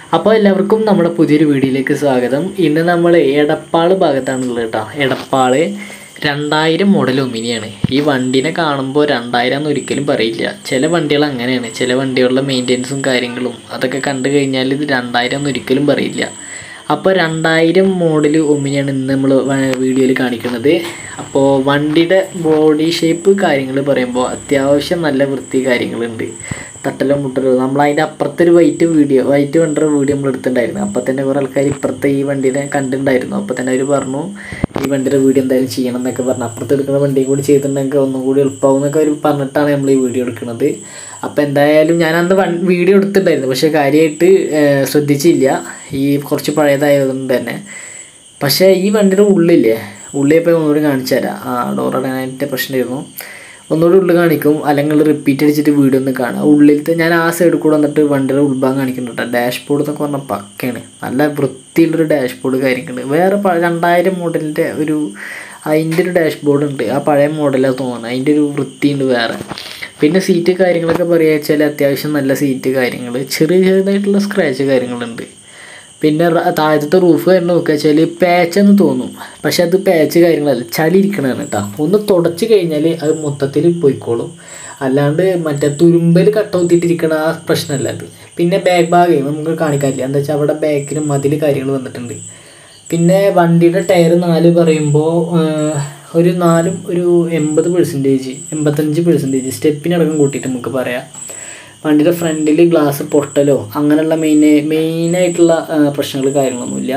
അപ്പോൾ എല്ലാവർക്കും നമ്മുടെ പുതിയൊരു വീഡിയോയിലേക്ക് സ്വാഗതം ഇന്ന് നമ്മൾ എടപ്പാൾ ഭാഗത്താണുള്ളത് കേട്ടോ എടപ്പാൾ രണ്ടായിരം മോഡൽ ഒമിനിയാണ് ഈ വണ്ടീനെ കാണുമ്പോൾ രണ്ടായിരം എന്ന് ഒരിക്കലും പറയില്ല ചില വണ്ടികൾ അങ്ങനെയാണ് ചില വണ്ടികളുടെ മെയിൻ്റെനൻസും കാര്യങ്ങളും അതൊക്കെ കണ്ടു കഴിഞ്ഞാൽ ഇത് രണ്ടായിരം എന്ന് ഒരിക്കലും പറയില്ല അപ്പോൾ രണ്ടായിരം മോഡൽ ഒമിനിയാണ് ഇന്ന് നമ്മൾ വീഡിയോയിൽ കാണിക്കുന്നത് അപ്പോൾ വണ്ടിയുടെ ബോഡി ഷേപ്പ് കാര്യങ്ങൾ പറയുമ്പോൾ അത്യാവശ്യം നല്ല വൃത്തി കാര്യങ്ങളുണ്ട് തട്ടലും മുട്ടലും നമ്മൾ അതിൻ്റെ അപ്പുറത്തെ ഒരു white video white wonder video നമ്മൾ എടുത്തിട്ടുണ്ടായിരുന്നു അപ്പോൾ തന്നെ കുറേ ആൾക്കാർ ഇപ്പുറത്തെ ഈ വണ്ടീനെ കണ്ടിട്ടുണ്ടായിരുന്നു അപ്പോൾ തന്നെ അവർ പറഞ്ഞു ഈ വണ്ടിയുടെ വീഡിയോ എന്തായാലും ചെയ്യണം എന്നൊക്കെ പറഞ്ഞു അപ്പുറത്ത് എടുക്കുന്ന വണ്ടിയും കൂടി ചെയ്തിട്ടുണ്ടെങ്കിൽ ഒന്നും കൂടി എളുപ്പമാവും എന്നൊക്കെ അവർ പറഞ്ഞിട്ടാണ് നമ്മൾ ഈ വീഡിയോ എടുക്കുന്നത് അപ്പോൾ എന്തായാലും ഞാൻ അന്ന് വൺ വീഡിയോ എടുത്തിട്ടുണ്ടായിരുന്നു പക്ഷേ കാര്യമായിട്ട് ശ്രദ്ധിച്ചില്ല ഈ കുറച്ച് പഴയതായതുകൊണ്ട് തന്നെ പക്ഷേ ഈ വണ്ടിയുടെ ഉള്ളില്ലേ ഉള്ളിൽ ഇപ്പോൾ ഒന്നുകൂടി കാണിച്ചു തരാം ആ ഡോറടാനായിട്ട് പ്രശ്നമായിരുന്നു ഒന്നുകൂടി ഉള്ളിൽ കാണിക്കും അല്ലെങ്കിൽ റിപ്പീറ്റ് അടിച്ചിട്ട് വീഡിയോ ഒന്ന് കാണാം ഉള്ളിലത്തെ ഞാൻ ആ സൈഡിൽ കൂടെ വന്നിട്ട് വണ്ടിയുടെ ഉൾഭാഗം കാണിക്കുന്നുണ്ട് കേട്ടോ ഡാഷ് ബോർഡ് എന്നൊക്കെ പറഞ്ഞാൽ പക്കയാണ് നല്ല വൃത്തിയുള്ളൊരു ഡാഷ് ബോർഡ് കാര്യങ്ങളുണ്ട് വേറെ പ രണ്ടായിരം മോഡലിൻ്റെ ഒരു അതിൻ്റെ ഒരു ഡാഷ് ബോർഡ് ഉണ്ട് ആ പഴയ മോഡലാണ് തോന്നുന്നത് അതിൻ്റെ ഒരു വൃത്തിയുണ്ട് വേറെ പിന്നെ സീറ്റ് കാര്യങ്ങളൊക്കെ പറയുക വെച്ചാൽ അത്യാവശ്യം നല്ല സീറ്റ് കാര്യങ്ങൾ ചെറിയ ചെറുതായിട്ടുള്ള സ്ക്രാച്ച് കാര്യങ്ങളുണ്ട് പിന്നെ റ- താഴത്തെ റൂഫ് കാര്യം നോക്കുക വെച്ചാൽ പാച്ചെന്ന് തോന്നും പക്ഷെ അത് പാച്ച് കാര്യങ്ങളല്ല ചളി ഇരിക്കണതാണ് കേട്ടോ ഒന്ന് തുടച്ച് കഴിഞ്ഞാൽ അത് മൊത്തത്തിൽ പോയിക്കോളും അല്ലാണ്ട് മറ്റേ തുരുമ്പൽ കട്ടൗത്തിട്ടിരിക്കണ ആ പ്രശ്നമല്ല അത് പിന്നെ ബാക്ക് ഭാഗം നമുക്ക് കാണിക്കാനില്ല എന്താ വെച്ചാൽ അവിടെ ബാക്കിൽ മതിൽ കാര്യങ്ങൾ വന്നിട്ടുണ്ട് പിന്നെ വണ്ടിയുടെ ടയർ നാല് പറയുമ്പോൾ ഒരു നാലും ഒരു എൺപത് പെർസെൻറ്റേജ് എൺപത്തഞ്ച് പെർസെൻറ്റേജ് സ്റ്റെപ്പിനടക്കം കൂട്ടിയിട്ട് നമുക്ക് പറയാം വണ്ടിയുടെ ഫ്രണ്ടിൽ ഗ്ലാസ് പൊട്ടലോ അങ്ങനെയുള്ള മെയിൻ മെയിനായിട്ടുള്ള പ്രശ്നങ്ങൾ കാര്യങ്ങളൊന്നുമില്ല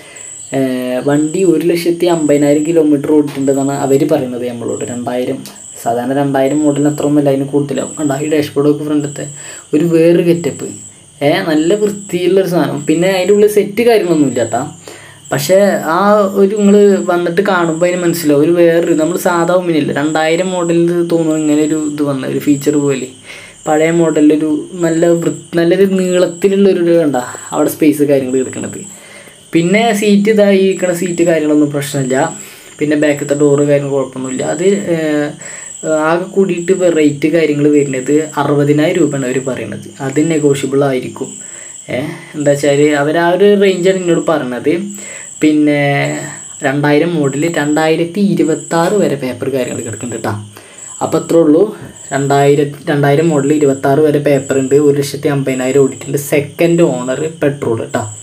ഏഹ് വണ്ടി ഒരു ലക്ഷത്തി അമ്പതിനായിരം കിലോമീറ്റർ ഓടിയിട്ടുണ്ടെന്നാണ് അവർ പറയുന്നത് നമ്മളോട് രണ്ടായിരം സാധാരണ രണ്ടായിരം മോഡലിന് അത്ര ഒന്നുമില്ല അതിന് കൂടുതലാവും കണ്ട ഈ ഡാഷ്ബോർഡൊക്കെ ഫ്രണ്ടത്തെ ഒരു വേറൊരു ഗെറ്റപ്പ് ഏ നല്ല വൃത്തിയുള്ളൊരു സാധനം പിന്നെ അതിൻ്റെ ഉള്ളിൽ സെറ്റ് കാര്യങ്ങളൊന്നും ഇല്ല കേട്ടാ പക്ഷേ ആ ഒരു നിങ്ങൾ വന്നിട്ട് കാണുമ്പോൾ അതിന് മനസ്സിലാവും ഒരു വേറൊരു നമ്മൾ സാധാ ഒമിനില്ല രണ്ടായിരം മോഡലിൽ തോന്നുന്നു ഇങ്ങനെ ഒരു ഇത് വന്ന ഒരു ഫീച്ചർ പോലെ പഴയ മോഡലിലൊരു നല്ല വൃ നല്ലൊരു നീളത്തിലുള്ളൊരു കണ്ട അവിടെ സ്പേസ് കാര്യങ്ങൾ കിടക്കണത് പിന്നെ സീറ്റ് ഇതായി ഇരിക്കണ സീറ്റ് കാര്യങ്ങളൊന്നും പ്രശ്നമില്ല പിന്നെ ബാക്കത്തെ ഡോറ് കാര്യങ്ങൾ കുഴപ്പമൊന്നുമില്ല അത് ഏഹ്, ആകെ കൂടിയിട്ട് റേറ്റ് കാര്യങ്ങൾ വരുന്നത് അറുപതിനായിരം രൂപയാണ് അവർ പറയുന്നത് അത് നെഗോഷ്യബിൾ ആയിരിക്കും ഏഹ് എന്താ വെച്ചാൽ അവർ ആ ഒരു റേഞ്ചാണ് എന്നോട് പറഞ്ഞത് പിന്നെ രണ്ടായിരം മോഡൽ രണ്ടായിരത്തി ഇരുപത്താറ് വരെ പേപ്പർ കാര്യങ്ങൾ കിടക്കുന്നുണ്ട് കേട്ടോ അപ്പോൾ അത്രേ ഉള്ളൂ രണ്ടായിരത്തി രണ്ടായിരം മോഡൽ ഇരുപത്താറ് വരെ പേപ്പർ ഉണ്ട് ഒരു ലക്ഷത്തി അമ്പതിനായിരം ഓടിയിട്ടുണ്ട് സെക്കൻഡ് ഓണർ പെട്രോൾ കേട്ടോ